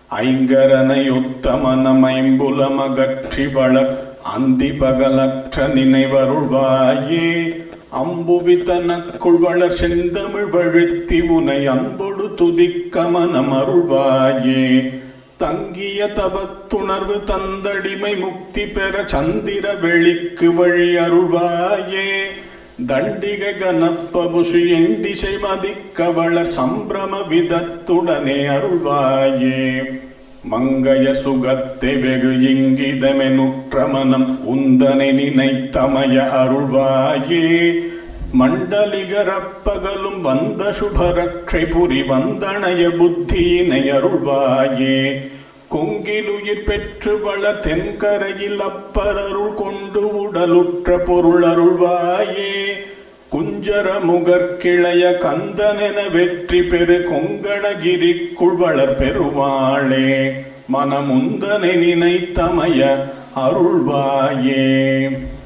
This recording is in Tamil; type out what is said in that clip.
ஐங்கரனையொத்தமனமைம்புலமகற்றி வளர் அந்தி பகலற்ற நினைவருள்வாயே அம்புவி தனக்குள் வளர் செந்தமிழ் வழுத்தி உனை அன்பொடு துதிக்க மனமருள்வாயே தங்கிய தவத்துணர்வு தந்தடிமை முக்தி பெற சந்திர வெளிக்கு வழி அருள்வாயே தண்டிக கனப்பபுஷு எண்டிசை மதிக்க வளர் சம்பிரம விதத்துடனே அருள்வாயே மங்கைய சுகத்தை வெகு இங்கிதமெனுற்ற மனம் உந்தனை நினைத்தமய அருள்வாயே மண்டலிகரப்பகலும் வந்த சுபரட்சை புரி வந்தணைய புத்தியினை அருள்வாயே கொங்கிலுயிர் பெற்று வளர் தென்கரையில் அப்பரருள் கொண்டு உடலுற்ற பொருள் அருள்வாயே குஞ்சர முகற்கிளைய கந்தனென வெற்றி பெரு கொங்கணகிரிக்குள் வளர் பெருமாளே மனமுந்தனை நினைத்தமய அருள்வாயே